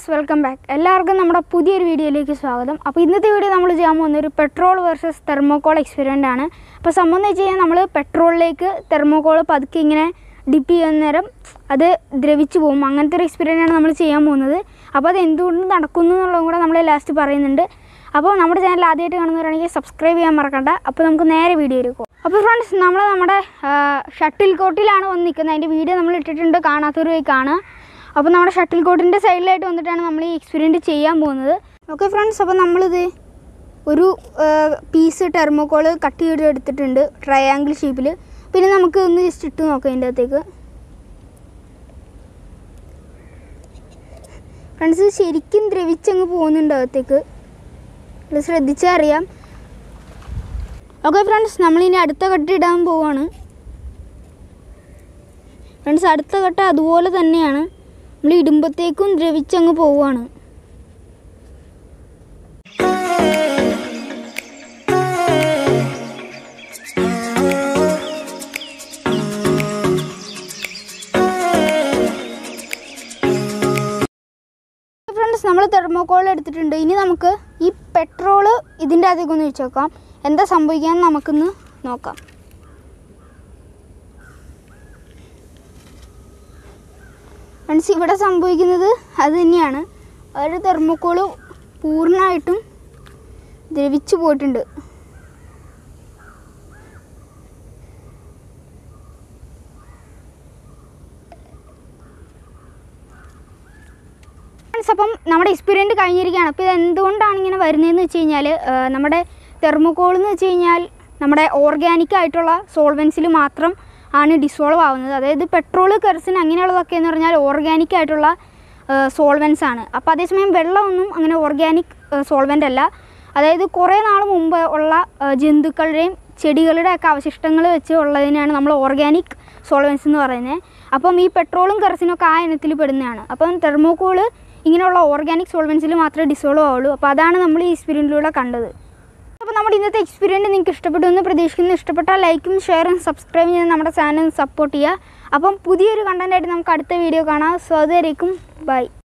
welcome back എല്ലാവർക്കും നമ്മുടെ പുതിയൊരു വീഡിയോയിലേക്ക് സ്വാഗതം അപ്പോൾ ഇന്നത്തെ വീഡിയോ നമ്മൾ ചെയ്യാൻ പോകുന്ന ഒരു പെട്രോൾ വേഴ്സസ് തെർമോകോൾ എക്സ്പെരിമെൻ്റ് ആണ് അപ്പോൾ സംബന്ധം എന്ന് വെച്ച് കഴിഞ്ഞാൽ നമ്മൾ പെട്രോളിലേക്ക് തെർമോകോൾ പതുക്കെ ഇങ്ങനെ ഡിപ്പ് ചെയ്യുന്ന നേരം അത് ദ്രവിച്ചു പോകും അങ്ങനത്തെ ഒരു എക്സ്പെരിമെൻ്റ് ആണ് നമ്മൾ ചെയ്യാൻ പോകുന്നത് അപ്പോൾ അത് എന്തുകൊണ്ട് നടക്കുന്നു എന്നുള്ളതും കൂടെ നമ്മൾ ലാസ്റ്റ് പറയുന്നുണ്ട് അപ്പോൾ നമ്മുടെ ചാനൽ ആദ്യമായിട്ട് കാണുന്നവരാണെങ്കിൽ സബ്സ്ക്രൈബ് ചെയ്യാൻ മറക്കണ്ട അപ്പോൾ നമുക്ക് നേരെ വീഡിയോയിൽ പോകും അപ്പോൾ ഫ്രണ്ട്സ് നമ്മൾ നമ്മുടെ ഷട്ടിൽ കോട്ടിലാണ് വന്ന് നിൽക്കുന്നത് അതിൻ്റെ വീഡിയോ നമ്മൾ ഇട്ടിട്ടുണ്ട് കാണാത്തവർ പോയി കാണുക അപ്പോൾ നമ്മുടെ ഷട്ടിൽ കോട്ടിൻ്റെ സൈഡിലായിട്ട് വന്നിട്ടാണ് നമ്മൾ ഈ എക്സ്പെരിമെൻറ്റ് ചെയ്യാൻ പോകുന്നത് ഓക്കെ ഫ്രണ്ട്സ് അപ്പോൾ നമ്മളിത് ഒരു പീസ് ടെർമോക്കോൾ കട്ട് ചെയ്ത് എടുത്തിട്ടുണ്ട് ട്രയാങ്കിൾ ഷേപ്പിൽ പിന്നെ നമുക്ക് ഒന്ന് ജസ്റ്റ് ഇട്ട് നോക്കാം അതിൻ്റെ അകത്തേക്ക് ഫ്രണ്ട്സ് ശരിക്കും ദ്രവിച്ചങ്ങ് പോകുന്നുണ്ട് അകത്തേക്ക് ഇത് ശ്രദ്ധിച്ചാൽ അറിയാം ഓക്കെ ഫ്രണ്ട്സ് നമ്മളിനി അടുത്ത കട്ട് ഇടാൻ പോവാണ് ഫ്രണ്ട്സ് അടുത്ത കട്ട അതുപോലെ തന്നെയാണ് നമ്മൾ ഇടുമ്പത്തേക്കും ദ്രവിച്ചങ്ങ് പോവുകയാണ് ഫ്രണ്ട്സ് നമ്മൾ തെർമോക്കോൾ എടുത്തിട്ടുണ്ട് ഇനി നമുക്ക് ഈ പെട്രോള് ഇതിൻ്റെ അകത്തേക്ക് ഒന്ന് വെച്ച് നോക്കാം എന്താ സംഭവിക്കാന്ന് നമുക്കൊന്ന് നോക്കാം ഫ്രണ്ട്സ് ഇവിടെ സംഭവിക്കുന്നത് അത് തന്നെയാണ് ഒരു തെർമോക്കോള് പൂർണ്ണമായിട്ടും ദ്രവിച്ചു പോയിട്ടുണ്ട് ഫ്രണ്ട്സ് അപ്പം നമ്മുടെ എക്സ്പീരിയൻറ്റ് കഴിഞ്ഞിരിക്കുകയാണ് അപ്പോൾ ഇത് എന്തുകൊണ്ടാണ് ഇങ്ങനെ വരുന്നതെന്ന് വെച്ച് കഴിഞ്ഞാൽ നമ്മുടെ തെർമോക്കോൾ എന്ന് വെച്ച് കഴിഞ്ഞാൽ നമ്മുടെ ഓർഗാനിക് ആയിട്ടുള്ള സോൾവൻസിൽ മാത്രം ആണ് ഡിസോൾവ് ആവുന്നത് അതായത് പെട്രോൾ കെറസിൻ അങ്ങനെയുള്ളതൊക്കെ എന്ന് പറഞ്ഞാൽ ഓർഗാനിക് ആയിട്ടുള്ള സോൾവൻസ് ആണ് അപ്പോൾ അതേസമയം വെള്ളമൊന്നും അങ്ങനെ ഓർഗാനിക് സോൾവൻ്റ് അല്ല അതായത് കുറേ നാൾ മുമ്പ് ഉള്ള ആ, ജന്തുക്കളുടെയും ചെടികളുടെ ഒക്കെ അവശിഷ്ടങ്ങൾ വെച്ച് ഉള്ളതിനാണ് നമ്മൾ ഓർഗാനിക് സോൾവൻസ് എന്ന് പറയുന്നത് അപ്പം ഈ പെട്രോളും കെറസിനും ഒക്കെ ആ ഇനത്തിൽ പെടുന്നതാണ് അപ്പം തെർമോക്കോള് ഇങ്ങനെയുള്ള ഓർഗാനിക് സോൾവൻസിൽ മാത്രമേ ഡിസോൾവ് ആവുള്ളൂ അപ്പോൾ അതാണ് നമ്മൾ ഈ എക്സ്പീരിയൻറ്റിലൂടെ കണ്ടത് അപ്പോൾ നമ്മുടെ ഇന്നത്തെ എക്സ്പീരിയൻറ്റ് നിങ്ങൾക്ക് ഇഷ്ടപ്പെട്ടു എന്ന് പ്രതീക്ഷിക്കുന്നു ഇഷ്ടപ്പെട്ടാൽ ലൈക്കും ഷെയറും സബ്സ്ക്രൈബ് ചെയ്ത് നമ്മുടെ ചാനൽ സപ്പോർട്ട് ചെയ്യുക അപ്പം പുതിയൊരു കണ്ടൻറ്റായിട്ട് നമുക്ക് അടുത്ത വീഡിയോ കാണാം സോ അതുവരേക്കും ബൈ